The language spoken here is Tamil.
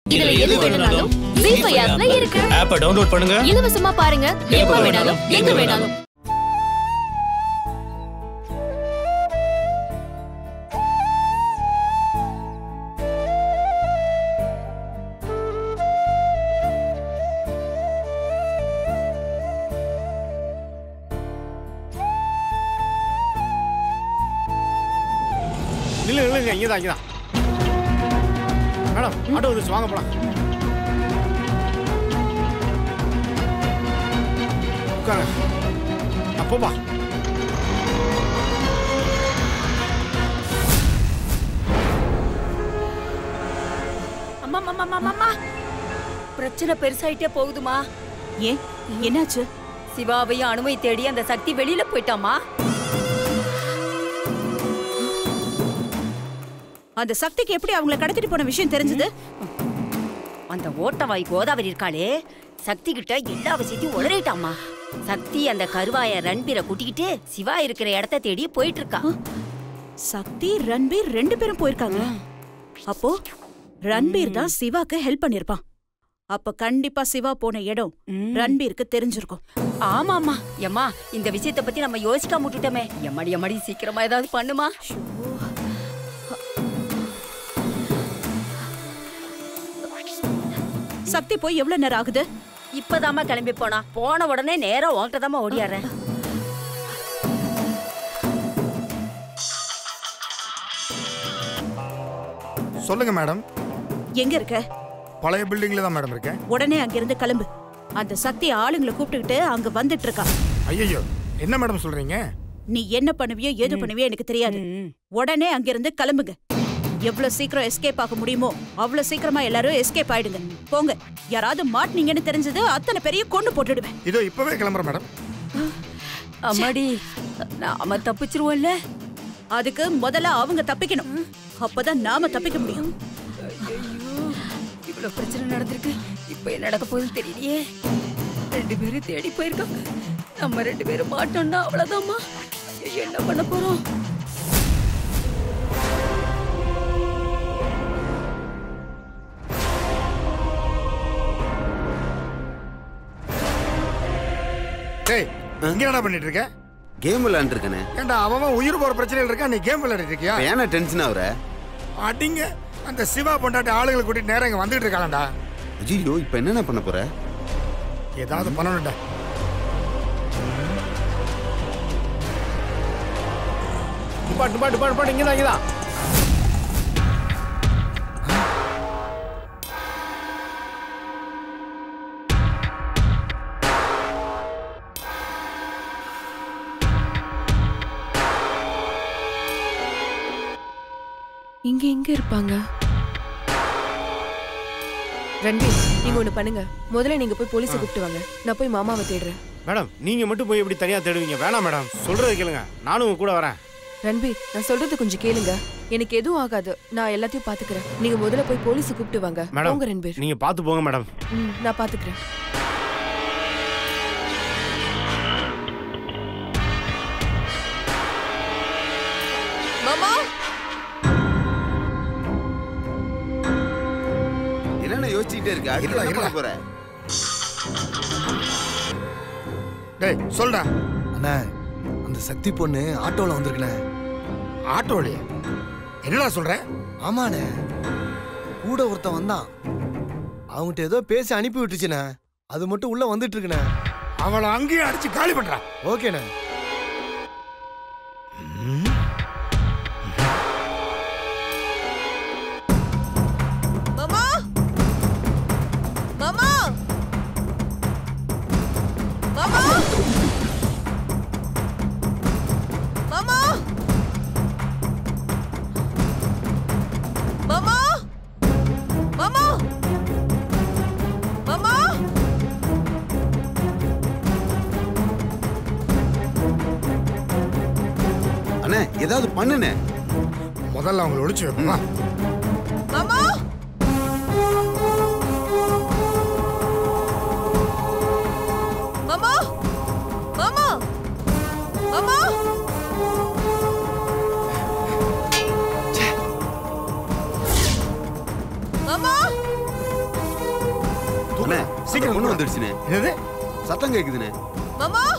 இதுல எது வேணும்னாலும் ஜீ ஃபைவ் ஆப்ல இருக்கு ஆப்பை டவுன்லோட் பண்ணுங்க இலவசமா பாருங்க எப்ப வேணாலும் எங்க வேணாலும் நில்லு நில்லுங்க இங்கே தான் இங்கே தான் மேடம் ஆட்டோ வந்துச்சு வாங்க போலாம் உட்காருங்க அப்போப்பா அம்மா அம்மா அம்மா அம்மா பிரச்சனை பெருசாயிட்டே போகுதுமா ஏன் என்னாச்சு சிவாவையும் அணுவை தேடி அந்த சக்தி வெளியில போயிட்டாமா அந்த சக்திக்கு எப்படி அவங்கள கடத்திட்டு போன விஷயம் தெரிஞ்சது அந்த ஓட்டவாய் கோதாவரி இருக்காளே சக்தி கிட்ட எல்லா விஷயத்தையும் உளறிட்டாமா சக்தி அந்த கருவாய ரன்பீரை கூட்டிக்கிட்டு சிவா இருக்கிற இடத்த தேடி போயிட்டு இருக்கா சக்தி ரன்பீர் ரெண்டு பேரும் போயிருக்காங்க அப்போ ரன்பீர் தான் சிவாக்கு ஹெல்ப் பண்ணிருப்பான் அப்ப கண்டிப்பா சிவா போன இடம் ரன்பீருக்கு தெரிஞ்சிருக்கும் ஆமாமா எம்மா இந்த விஷயத்தை பத்தி நம்ம யோசிக்காம விட்டுட்டோமே எம்மாடி எம்மாடி சீக்கிரமா ஏதாவது பண்ணுமா சக்தி போய் எவ்வளவு நேரம் ஆகுது இப்பதாம்மா கிளம்பி போனா போன உடனே நேரா உன்கிட்ட தாம்மா ஓடியாடுறேன் சொல்லுங்க மேடம் எங்க இருக்க பழைய பில்டிங்ல தான் மேடம் இருக்கேன் உடனே அங்கிருந்து கிளம்பு அந்த சக்தி ஆளுங்களை கூப்பிட்டுக்கிட்டு அங்க வந்துட்டு இருக்கா ஐயோ என்ன மேடம் சொல்றீங்க நீ என்ன பண்ணுவியோ ஏது பண்ணுவியோ எனக்கு தெரியாது உடனே அங்கிருந்து கிளம்புங்க எவ்வளவு சீக்கிரம் எஸ்கேப் ஆக முடியுமோ அவ்வளவு சீக்கிரமா எல்லாரும் எஸ்கேப் ஆயிடுங்க போங்க யாராவது மாட்டினீங்கன்னு தெரிஞ்சது அத்தனை பெரிய கொண்டு போட்டுடுவேன் இதோ இப்பவே கிளம்புறேன் மேடம் அம்மாடி நாம தப்பிச்சிருவோம்ல அதுக்கு முதல்ல அவங்க தப்பிக்கணும் அப்பதான் நாம தப்பிக்க முடியும் இவ்வளவு பிரச்சனை நடந்திருக்கு இப்ப என்ன நடக்க போகுதுன்னு தெரியலையே ரெண்டு பேரும் தேடி போயிருக்காங்க நம்ம ரெண்டு பேரும் மாட்டோம்னா அவ்வளவுதாம்மா ஐயோ, என்ன பண்ண போறோம் டேய் இங்க என்ன பண்ணிட்டு இருக்க கேம் விளையாண்டுருக்கனே ஏன்டா அவன் அவன் உயிர் போற பிரச்சனையில் இருக்கா நீ கேம் விளையாடிட்டு இருக்கியா ஏன்னா டென்ஷன் ஆகுற அடிங்க அந்த சிவா பொண்டாட்டி ஆளுகளை கூட்டிட்டு நேரம் இங்க வந்துட்டு இருக்காங்கடா ஐயோ இப்ப என்னென்ன பண்ண போற ஏதாவது பண்ணணும்டா பாட்டு பாட்டு பாட்டு பாட்டு இங்கதான் இங்கதான் இங்க எங்க இருப்பாங்க ரன்வீர் நீங்க ஒண்ணு பண்ணுங்க முதல்ல நீங்க போய் போலீஸை கூப்பிட்டு வாங்க நான் போய் மாமாவை தேடுறேன் மேடம் நீங்க மட்டும் போய் எப்படி தனியா தேடுவீங்க வேணாம் மேடம் சொல்றது கேளுங்க நானும் உங்க கூட வரேன் ரன்வீர் நான் சொல்றது கொஞ்சம் கேளுங்க எனக்கு எதுவும் ஆகாது நான் எல்லாத்தையும் பாத்துக்கிறேன் நீங்க முதல்ல போய் போலீஸை கூப்பிட்டு வாங்க மேடம் போங்க ரன்வீர் நீங்க பார்த்து போங்க மேடம் ம் நான் பாத்துக்கிறேன் மாமா என்னென்ன யோசிச்சுட்டே இருக்க அடுத்து இருடா, என்ன பண்ண இருடா. போற டேய் சொல்டா அண்ணா அந்த சக்தி பொண்ணு ஆட்டோல வந்திருக்கண்ணே ஆட்டோலையே என்னடா சொல்ற ஆமாண்ணே கூட ஒருத்தன் வந்தான் அவன்கிட்ட ஏதோ பேசி அனுப்பி விட்டுச்சுண்ணே அது மட்டும் உள்ள வந்துட்டு இருக்குண்ணே அவளை அங்கேயே அடிச்சு காலி பண்றா ஓகேண்ணே மாமா மாமா மாமா மாமா மாமா மாமா மாமா அண்ணே ஏதாவது பண்ணுனே முதல்ல அவங்களை ஒழிச்சு வைப்போமா மாமா மாமா மாமா மாமா மாமா அண்ணே சீக்கிரம் பொண்ணு வந்துடுச்சுனே என்னது சத்தம் கேக்குதுண்ணே மாமா